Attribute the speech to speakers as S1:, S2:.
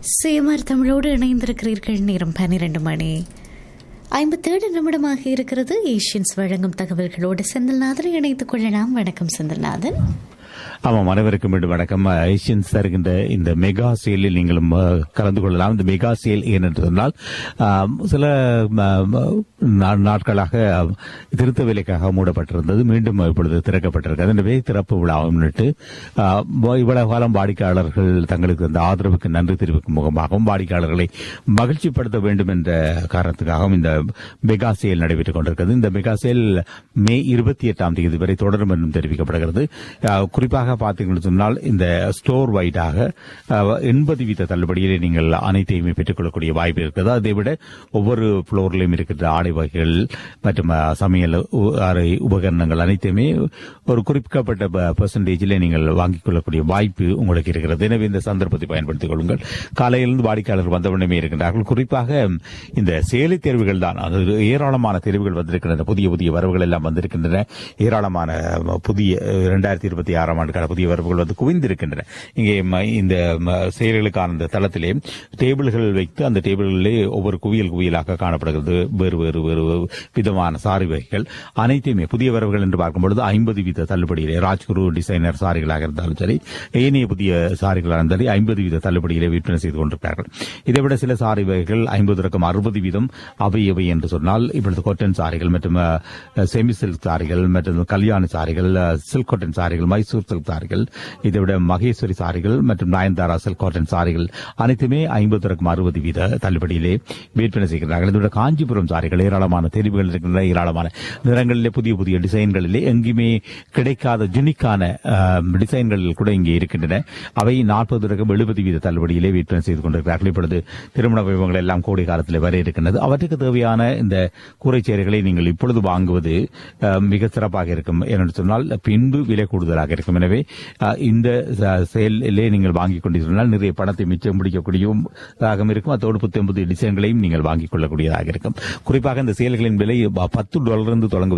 S1: சேமார் தமிழோடு இணைந்திருக்கிறீர்கள் நேரம் பன்னிரண்டு மணி ஐம்பத்தேழு நிமிடமாக இருக்கிறது ஏஷியன்ஸ் வழங்கும் தகவல்களோடு செந்தில்நாதனை இணைத்துக் கொள்ளலாம் வணக்கம் செந்தில்நாதன்
S2: ஆமாம் அனைவருக்கும் மீண்டும் வணக்கம் ஏஷியன்ஸ் தருகின்ற இந்த மெகா சேலில் நீங்களும் அஹ், கலந்து கொள்ளலாம் இந்த மெகா சேல் ஏனென்று சொன்னால் ஆம், சில ம, ம, நா- நாட்களாக அஹ், திருத்த வேலைக்காக மூடப்பட்டிருந்தது மீண்டும் இப்பொழுது திறக்கப்பட்டிருக்கிறது எனவே திறப்பு விழாவை முன்னிட்டு அஹ், இவ்வளவு காலம் வாடிக்கையாளர்கள் தங்களுக்கு அந்த ஆதரவுக்கு நன்றி தெரிவிக்கும் முகமாகவும் வாடிக்கையாளர்களை மகிழ்ச்சிப்படுத்த வேண்டும் என்ற காரணத்துக்காகவும் இந்த மெகா சேல் நடைபெற்றுக் கொண்டிருக்கிறது இந்த மெகா சேல் மே இருபத்தி எட்டாம் தேதி வரை தொடரும் என்றும் தெரிவிக்கப்படுகிறது அஹ், குறிப்பாக பார்த்தீங்கன்னு சொன்னால் இந்த ஸ்டோர் வைடாக எண்பது வீத தள்ளுபடியிலே நீங்கள் அனைத்தையுமே பெற்றுக்கொள்ளக்கூடிய வாய்ப்பு இருக்கிறது அதை விட ஒவ்வொரு புளோர்லையும் இருக்கின்ற ஆடை வகைகள் மற்றும் அஹ், சமையல் உ- அறை உபகரணங்கள் அனைத்துமே ஒரு குறிப்பிட்ட பெர்சன்டேஜில் நீங்கள் வாங்கிக் கொள்ளக்கூடிய வாய்ப்பு உங்களுக்கு இருக்கிறது எனவே இந்த சந்தர்ப்பத்தை பயன்படுத்திக் கொள்ளுங்கள் காலையிலிருந்து வாடிக்கையாளர் வந்தவுடனே இருக்கின்றார்கள் குறிப்பாக இந்த செயலி தேர்வுகள் தான் அது ஏராளமான தேர்வுகள் வந்திருக்கின்றன புதிய புதிய வரவுகள் எல்லாம் வந்திருக்கின்றன ஏராளமான அஹ், புதிய இரண்டாயிரத்தி இருபத்தி ஆறாம் ஆண்டுக்கான புதிய வரவுகள் வந்து குவிந்திருக்கின்றன இங்கே ம- இந்த ம, செயல்களுக்கான இந்த தளத்திலே டேபிள்கள் வைத்து அந்த டேபிள்களிலே ஒவ்வொரு குவியல் குவியலாக காணப்படுகிறது வேறு வேறு வேறு விதமான சாரி வகைகள் அனைத்தையுமே புதிய வரவுகள் என்று பார்க்கும்பொழுது ஐம்பது வீத தள்ளுபடியிலே ராஜ்குரு டிசைனர் சாரிகளாக இருந்தாலும் சரி ஏனைய புதிய சாரிகளாக இருந்தாலும் சரி ஐம்பது வீத தள்ளுபடியிலே விற்பனை செய்து கொண்டிருக்கிறார்கள் இதைவிட சில சாரி வகைகள் ஐம்பது ரகம் அறுபது வீதம் அவை எவை என்று சொன்னால் இப்பொழுது கொட்டன் சாரிகள் மற்றும் செமி சில்க் சாரிகள் மற்றும் கல்யாண சாரிகள் சில்க் காட்டன் சாரிகள் மைசூர் சில்க் சாரிகள் இதைவிட மகேஸ்வரி சாரிகள் மற்றும் நயன்தாரா சில்க் காட்டன் சாரிகள் அனைத்துமே ஐம்பது ரகம் அறுபது வீத தள்ளுபடியிலே விற்பனை செய்கிறார்கள் இதோட காஞ்சிபுரம் சாரிகள் ஏராளமான தெரிவுகள் இருக்கின்றன ஏராளமான நிறங்களிலே புதிய புதிய டிசைன்களிலே எங்குமே கிடைக்காத ஜுனிக்கான டிசைன்கள் கூட இங்கே இருக்கின்றன அவை நாற்பது ரகம் எழுபது வீத தள்ளுபடியிலே விற்பனை செய்து கொண்டிருக்கிறார்கள் இப்பொழுது திருமண வைபவங்கள் எல்லாம் கோடை காலத்தில் வர இருக்கின்றது அவற்றுக்கு தேவையான இந்த கூரைச்சேரிகளை நீங்கள் இப்பொழுது வாங்குவது அஹ், மிக சிறப்பாக இருக்கும் என்று சொன்னால் பின்பு விலை கூடுதலாக இருக்கும் எனவே அஹ், இந்த ச- செயலிலே நீங்கள் வாங்கிக் கொண்டிருந்தால் நிறைய பணத்தை மிச்சம் முடிக்கக்கூடியதாக இருக்கும் அதோடு புத்தம் புதிய டிசைன்களையும் நீங்கள் வாங்கிக் கொள்ளக்கூடியதாக இருக்கும் குறிப்பாக இந்த செயல்களின் விலை பத்து டாலரிலிருந்து தொடங்குவது